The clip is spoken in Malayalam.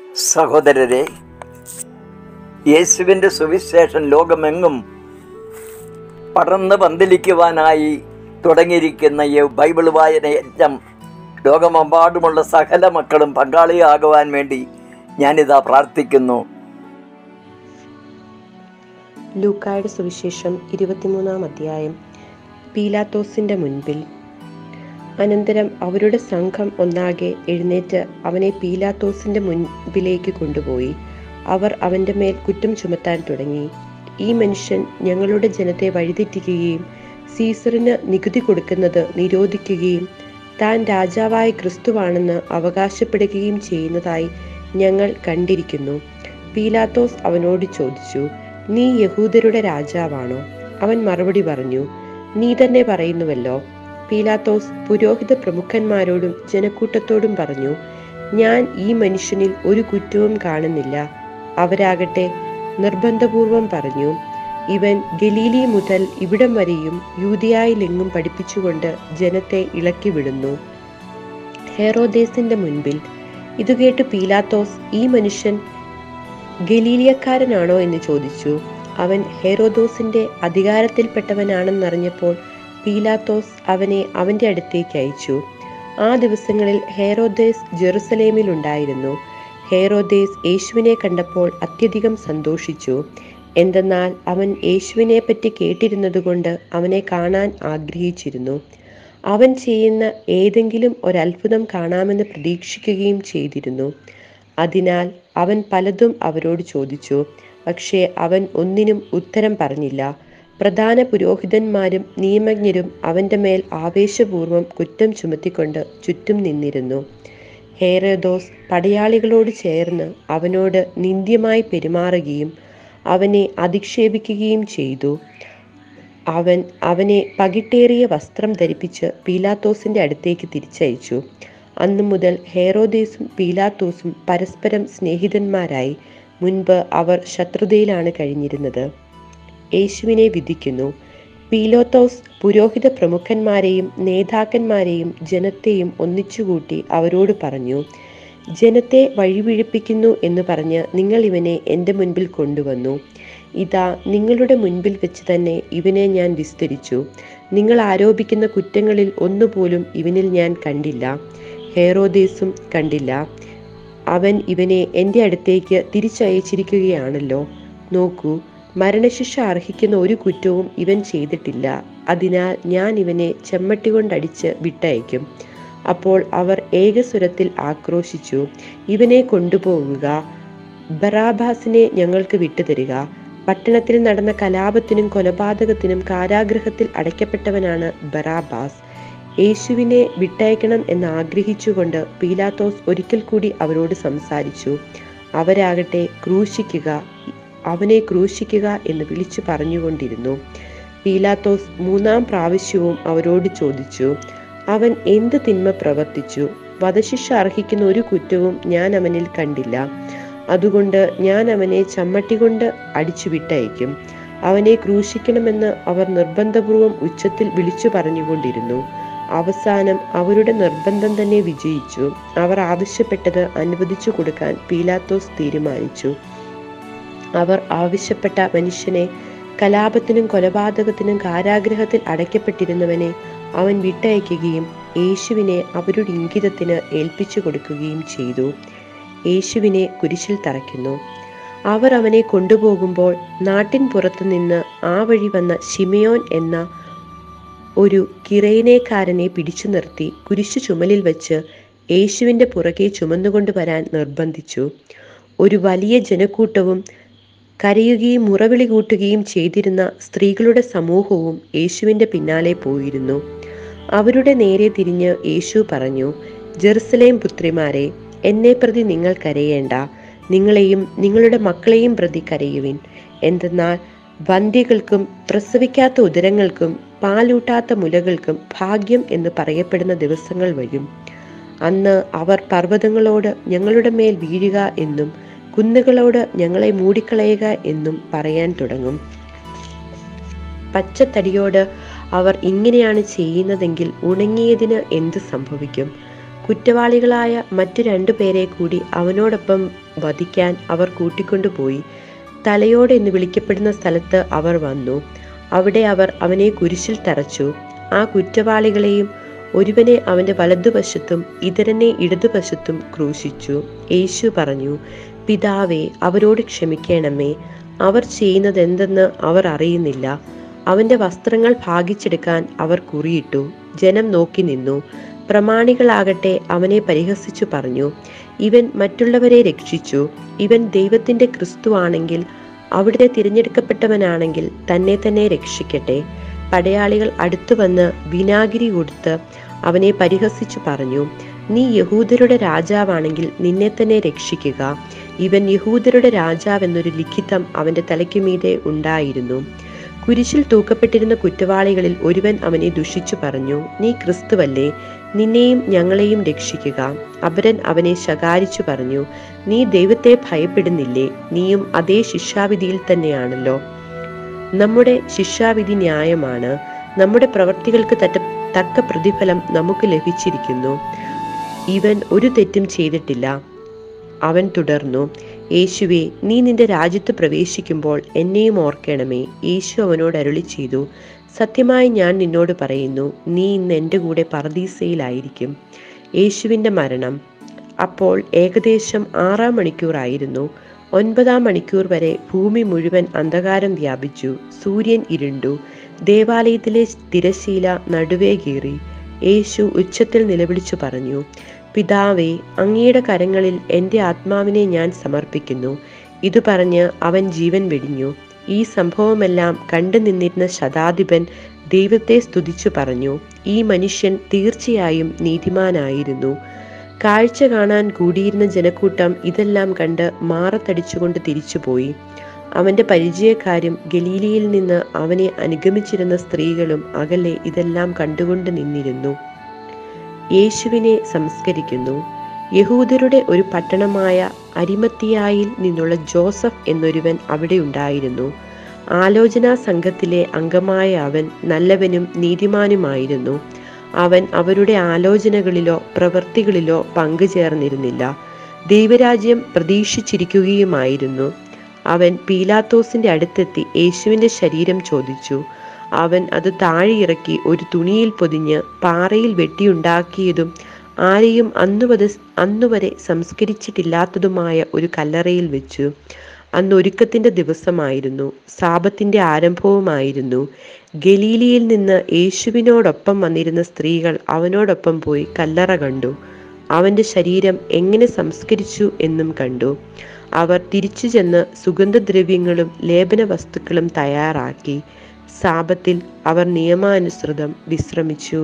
സഹോദരരെ യേശുവിൻ്റെ സുവിശേഷം ലോകമെങ്ങും പടർന്ന് പന്തലിക്കുവാനായി തുടങ്ങിയിരിക്കുന്ന ഈ ബൈബിൾ വായനയജ്ഞം ലോകമെമ്പാടുമുള്ള സകല മക്കളും പങ്കാളിയാകുവാൻ വേണ്ടി ഞാനിതാ പ്രാർത്ഥിക്കുന്നു ലൂക്കായുടെ സുവിശേഷം ഇരുപത്തിമൂന്നാം അധ്യായം പീലാത്തോസിന്റെ മുൻപിൽ അനന്തരം അവരുടെ സംഘം ഒന്നാകെ എഴുന്നേറ്റ് അവനെ പീലാത്തോസിന്റെ മുൻപിലേക്ക് കൊണ്ടുപോയി അവർ അവന്റെ മേൽ കുറ്റം ചുമത്താൻ തുടങ്ങി ഈ മനുഷ്യൻ ഞങ്ങളുടെ ജനത്തെ വഴിതെറ്റിക്കുകയും സീസറിന് നികുതി കൊടുക്കുന്നത് നിരോധിക്കുകയും താൻ രാജാവായ ക്രിസ്തുവാണെന്ന് അവകാശപ്പെടുകയും ചെയ്യുന്നതായി ഞങ്ങൾ കണ്ടിരിക്കുന്നു പീലാത്തോസ് അവനോട് ചോദിച്ചു നീ യഹൂദരുടെ രാജാവാണോ അവൻ മറുപടി പറഞ്ഞു നീ തന്നെ പറയുന്നുവല്ലോ പീലാത്തോസ് പുരോഹിത പ്രമുഖന്മാരോടും ജനക്കൂട്ടത്തോടും പറഞ്ഞു ഞാൻ ഈ മനുഷ്യനിൽ ഒരു കുറ്റവും കാണുന്നില്ല അവരാകട്ടെ നിർബന്ധപൂർവം പറഞ്ഞു ഇവൻ ഗലീലി മുതൽ ഇവിടം വരെയും യൂതിയായിലെങ്ങും പഠിപ്പിച്ചുകൊണ്ട് ജനത്തെ ഇളക്കി വിടുന്നു ഹെറോദേസിന്റെ മുൻപിൽ ഇത് കേട്ട് പീലാത്തോസ് ഈ മനുഷ്യൻ ഗലീലിയക്കാരനാണോ എന്ന് ചോദിച്ചു അവൻ ഹെറോദോസിന്റെ അധികാരത്തിൽപ്പെട്ടവനാണെന്നറിഞ്ഞപ്പോൾ പീലാത്തോസ് അവനെ അവന്റെ അടുത്തേക്ക് അയച്ചു ആ ദിവസങ്ങളിൽ ഹെറോദേസ് ജെറുസലേമിൽ ഉണ്ടായിരുന്നു ഹെറോദേസ് യേശുവിനെ കണ്ടപ്പോൾ അത്യധികം സന്തോഷിച്ചു എന്തെന്നാൽ അവൻ യേശുവിനെ പറ്റി കേട്ടിരുന്നതുകൊണ്ട് അവനെ കാണാൻ ആഗ്രഹിച്ചിരുന്നു അവൻ ചെയ്യുന്ന ഏതെങ്കിലും ഒരത്ഭുതം കാണാമെന്ന് പ്രതീക്ഷിക്കുകയും ചെയ്തിരുന്നു അതിനാൽ അവൻ പലതും അവരോട് ചോദിച്ചു പക്ഷേ അവൻ ഒന്നിനും ഉത്തരം പറഞ്ഞില്ല പ്രധാന പുരോഹിതന്മാരും നിയമജ്ഞരും അവന്റെ മേൽ ആവേശപൂർവ്വം കുറ്റം ചുമത്തിക്കൊണ്ട് ചുറ്റും നിന്നിരുന്നു ഹേറോദോസ് പടയാളികളോട് ചേർന്ന് അവനോട് നിന്ദ്യമായി പെരുമാറുകയും അവനെ അധിക്ഷേപിക്കുകയും ചെയ്തു അവൻ അവനെ പകിട്ടേറിയ വസ്ത്രം ധരിപ്പിച്ച് പീലാത്തോസിന്റെ അടുത്തേക്ക് തിരിച്ചയച്ചു അന്നു മുതൽ ഹേറോദേസും പീലാത്തോസും പരസ്പരം സ്നേഹിതന്മാരായി മുൻപ് അവർ ശത്രുതയിലാണ് കഴിഞ്ഞിരുന്നത് യേശുവിനെ വിധിക്കുന്നു പീലോത്തോസ് പുരോഹിത പ്രമുഖന്മാരെയും നേതാക്കന്മാരെയും ജനത്തെയും ഒന്നിച്ചുകൂട്ടി അവരോട് പറഞ്ഞു ജനത്തെ വഴിപിഴപ്പിക്കുന്നു എന്ന് പറഞ്ഞ് നിങ്ങൾ ഇവനെ എൻ്റെ മുൻപിൽ കൊണ്ടുവന്നു ഇതാ നിങ്ങളുടെ മുൻപിൽ വെച്ച് തന്നെ ഇവനെ ഞാൻ വിസ്തരിച്ചു നിങ്ങൾ ആരോപിക്കുന്ന കുറ്റങ്ങളിൽ ഒന്നുപോലും ഇവനിൽ ഞാൻ കണ്ടില്ല ഹേറോദേസും കണ്ടില്ല അവൻ ഇവനെ എൻ്റെ അടുത്തേക്ക് തിരിച്ചയച്ചിരിക്കുകയാണല്ലോ നോക്കൂ മരണശിക്ഷ അർഹിക്കുന്ന ഒരു കുറ്റവും ഇവൻ ചെയ്തിട്ടില്ല അതിനാൽ ഞാൻ ഇവനെ ചെമ്മട്ടി കൊണ്ടടിച്ച് വിട്ടയക്കും അപ്പോൾ അവർ ഏകസ്വരത്തിൽ ആക്രോശിച്ചു ഇവനെ കൊണ്ടുപോവുക ബറാബാസിനെ ഞങ്ങൾക്ക് വിട്ടുതരിക പട്ടണത്തിൽ നടന്ന കലാപത്തിനും കൊലപാതകത്തിനും കാരാഗൃഹത്തിൽ അടയ്ക്കപ്പെട്ടവനാണ് ബറാബാസ് യേശുവിനെ വിട്ടയക്കണം എന്ന് ആഗ്രഹിച്ചുകൊണ്ട് പീലാത്തോസ് ഒരിക്കൽ കൂടി അവരോട് സംസാരിച്ചു അവരാകട്ടെ ക്രൂശിക്കുക അവനെ ക്രൂശിക്കുക എന്ന് വിളിച്ചു പറഞ്ഞുകൊണ്ടിരുന്നു പീലാത്തോസ് മൂന്നാം പ്രാവശ്യവും അവരോട് ചോദിച്ചു അവൻ എന്ത് തിന്മ പ്രവർത്തിച്ചു വധശിക്ഷ അർഹിക്കുന്ന ഒരു കുറ്റവും ഞാൻ അവനിൽ കണ്ടില്ല അതുകൊണ്ട് ഞാൻ അവനെ ചമ്മട്ടി കൊണ്ട് അടിച്ചു വിട്ടയക്കും അവനെ ക്രൂശിക്കണമെന്ന് അവർ നിർബന്ധപൂർവം ഉച്ചത്തിൽ വിളിച്ചു പറഞ്ഞുകൊണ്ടിരുന്നു അവസാനം അവരുടെ നിർബന്ധം തന്നെ വിജയിച്ചു അവർ ആവശ്യപ്പെട്ടത് അനുവദിച്ചു കൊടുക്കാൻ പീലാത്തോസ് തീരുമാനിച്ചു അവർ ആവശ്യപ്പെട്ട മനുഷ്യനെ കലാപത്തിനും കൊലപാതകത്തിനും കാരാഗ്രഹത്തിൽ അടയ്ക്കപ്പെട്ടിരുന്നവനെ അവൻ വിട്ടയക്കുകയും യേശുവിനെ അവരുടെ ഇംഗിതത്തിന് ഏൽപ്പിച്ചു കൊടുക്കുകയും ചെയ്തു യേശുവിനെ കുരിശിൽ തറയ്ക്കുന്നു അവർ അവനെ കൊണ്ടുപോകുമ്പോൾ നാട്ടിൻ പുറത്തു നിന്ന് ആ വഴി വന്ന ഷിമയോൻ എന്ന ഒരു കിറൈനേക്കാരനെ പിടിച്ചു നിർത്തി കുരിശു ചുമലിൽ വെച്ച് യേശുവിൻ്റെ പുറകെ ചുമന്നുകൊണ്ട് വരാൻ നിർബന്ധിച്ചു ഒരു വലിയ ജനക്കൂട്ടവും കരയുകയും മുറവിളി കൂട്ടുകയും ചെയ്തിരുന്ന സ്ത്രീകളുടെ സമൂഹവും യേശുവിൻ്റെ പിന്നാലെ പോയിരുന്നു അവരുടെ നേരെ തിരിഞ്ഞ് യേശു പറഞ്ഞു ജെറുസലേം പുത്രിമാരെ എന്നെ പ്രതി നിങ്ങൾ കരയേണ്ട നിങ്ങളെയും നിങ്ങളുടെ മക്കളെയും പ്രതി കരയുവിൻ എന്തെന്നാൽ വന്ധ്യകൾക്കും പ്രസവിക്കാത്ത ഉദരങ്ങൾക്കും പാലൂട്ടാത്ത മുലകൾക്കും ഭാഗ്യം എന്ന് പറയപ്പെടുന്ന ദിവസങ്ങൾ വരും അന്ന് അവർ പർവ്വതങ്ങളോട് ഞങ്ങളുടെ മേൽ വീഴുക എന്നും കുന്നുകളോട് ഞങ്ങളെ മൂടിക്കളയുക എന്നും പറയാൻ തുടങ്ങും പച്ചത്തടിയോട് അവർ ഇങ്ങനെയാണ് ചെയ്യുന്നതെങ്കിൽ ഉണങ്ങിയതിന് എന്ത് സംഭവിക്കും കുറ്റവാളികളായ മറ്റു രണ്ടു പേരെ കൂടി അവനോടൊപ്പം വധിക്കാൻ അവർ കൂട്ടിക്കൊണ്ടുപോയി തലയോട് എന്ന് വിളിക്കപ്പെടുന്ന സ്ഥലത്ത് അവർ വന്നു അവിടെ അവർ അവനെ കുരിശിൽ തറച്ചു ആ കുറ്റവാളികളെയും ഒരുവനെ അവന്റെ വലതുവശത്തും ഇതരനെ ഇടതുവശത്തും ക്രൂശിച്ചു യേശു പറഞ്ഞു പിതാവേ അവരോട് ക്ഷമിക്കണമേ അവർ ചെയ്യുന്നത് എന്തെന്ന് അവർ അറിയുന്നില്ല അവന്റെ വസ്ത്രങ്ങൾ ഭാഗിച്ചെടുക്കാൻ അവർ കുറിയിട്ടു ജനം നോക്കി നിന്നു പ്രമാണികളാകട്ടെ അവനെ പരിഹസിച്ചു പറഞ്ഞു ഇവൻ മറ്റുള്ളവരെ രക്ഷിച്ചു ഇവൻ ദൈവത്തിന്റെ ക്രിസ്തു ആണെങ്കിൽ അവിടുത്തെ തിരഞ്ഞെടുക്കപ്പെട്ടവനാണെങ്കിൽ തന്നെ തന്നെ രക്ഷിക്കട്ടെ പടയാളികൾ അടുത്തു വന്ന് വിനാഗിരി കൊടുത്ത് അവനെ പരിഹസിച്ചു പറഞ്ഞു നീ യഹൂദരുടെ രാജാവാണെങ്കിൽ നിന്നെ തന്നെ രക്ഷിക്കുക ഇവൻ യഹൂദരുടെ രാജാവെന്നൊരു ലിഖിതം അവന്റെ തലയ്ക്കുമീതെ ഉണ്ടായിരുന്നു കുരിശിൽ തൂക്കപ്പെട്ടിരുന്ന കുറ്റവാളികളിൽ ഒരുവൻ അവനെ ദുഷിച്ചു പറഞ്ഞു നീ ക്രിസ്തുവല്ലേ നിന്നെയും ഞങ്ങളെയും രക്ഷിക്കുക അപരൻ അവനെ ശകാരിച്ചു പറഞ്ഞു നീ ദൈവത്തെ ഭയപ്പെടുന്നില്ലേ നീയും അതേ ശിക്ഷാവിധിയിൽ തന്നെയാണല്ലോ നമ്മുടെ ശിക്ഷാവിധി ന്യായമാണ് നമ്മുടെ പ്രവർത്തികൾക്ക് തറ്റ തക്ക പ്രതിഫലം നമുക്ക് ലഭിച്ചിരിക്കുന്നു ഇവൻ ഒരു തെറ്റും ചെയ്തിട്ടില്ല അവൻ തുടർന്നു യേശുവെ നീ നിന്റെ രാജ്യത്ത് പ്രവേശിക്കുമ്പോൾ എന്നെയും ഓർക്കണമേ യേശു അവനോട് അരുളി ചെയ്തു സത്യമായി ഞാൻ നിന്നോട് പറയുന്നു നീ ഇന്ന് എൻ്റെ കൂടെ പറദീസയിലായിരിക്കും യേശുവിൻ്റെ മരണം അപ്പോൾ ഏകദേശം ആറാം മണിക്കൂറായിരുന്നു ഒൻപതാം മണിക്കൂർ വരെ ഭൂമി മുഴുവൻ അന്ധകാരം വ്യാപിച്ചു സൂര്യൻ ഇരുണ്ടു ദേവാലയത്തിലെ തിരശീല നടുവേ കീറി യേശു ഉച്ചത്തിൽ നിലവിളിച്ചു പറഞ്ഞു പിതാവേ അങ്ങയുടെ കരങ്ങളിൽ എൻ്റെ ആത്മാവിനെ ഞാൻ സമർപ്പിക്കുന്നു ഇതു പറഞ്ഞ് അവൻ ജീവൻ വെടിഞ്ഞു ഈ സംഭവമെല്ലാം കണ്ടു നിന്നിരുന്ന ശതാധിപൻ ദൈവത്തെ സ്തുതിച്ചു പറഞ്ഞു ഈ മനുഷ്യൻ തീർച്ചയായും നീതിമാനായിരുന്നു കാഴ്ച കാണാൻ കൂടിയിരുന്ന ജനക്കൂട്ടം ഇതെല്ലാം കണ്ട് മാറത്തടിച്ചുകൊണ്ട് തിരിച്ചുപോയി അവന്റെ പരിചയക്കാരും ഗലീലിയിൽ നിന്ന് അവനെ അനുഗമിച്ചിരുന്ന സ്ത്രീകളും അകലെ ഇതെല്ലാം കണ്ടുകൊണ്ട് നിന്നിരുന്നു യേശുവിനെ സംസ്കരിക്കുന്നു യഹൂദരുടെ ഒരു പട്ടണമായ അരിമത്തിയായിൽ നിന്നുള്ള ജോസഫ് എന്നൊരുവൻ അവിടെ ഉണ്ടായിരുന്നു ആലോചനാ സംഘത്തിലെ അംഗമായ അവൻ നല്ലവനും നീതിമാനുമായിരുന്നു അവൻ അവരുടെ ആലോചനകളിലോ പ്രവൃത്തികളിലോ പങ്കുചേർന്നിരുന്നില്ല ദൈവരാജ്യം പ്രതീക്ഷിച്ചിരിക്കുകയുമായിരുന്നു അവൻ പീലാത്തോസിന്റെ അടുത്തെത്തി യേശുവിന്റെ ശരീരം ചോദിച്ചു അവൻ അത് താഴെയിറക്കി ഒരു തുണിയിൽ പൊതിഞ്ഞ് പാറയിൽ വെട്ടിയുണ്ടാക്കിയതും ആരെയും അന്നുവരെ അന്നുവരെ സംസ്കരിച്ചിട്ടില്ലാത്തതുമായ ഒരു കല്ലറയിൽ വെച്ചു അന്ന് ഒരുക്കത്തിന്റെ ദിവസമായിരുന്നു സാപത്തിന്റെ ആരംഭവുമായിരുന്നു ഗലീലിയിൽ നിന്ന് യേശുവിനോടൊപ്പം വന്നിരുന്ന സ്ത്രീകൾ അവനോടൊപ്പം പോയി കല്ലറ കണ്ടു അവന്റെ ശരീരം എങ്ങനെ സംസ്കരിച്ചു എന്നും കണ്ടു അവർ തിരിച്ചു ചെന്ന് സുഗന്ധദ്രവ്യങ്ങളും ലേപന വസ്തുക്കളും തയ്യാറാക്കി സാപത്തിൽ അവർ നിയമാനുസൃതം വിശ്രമിച്ചു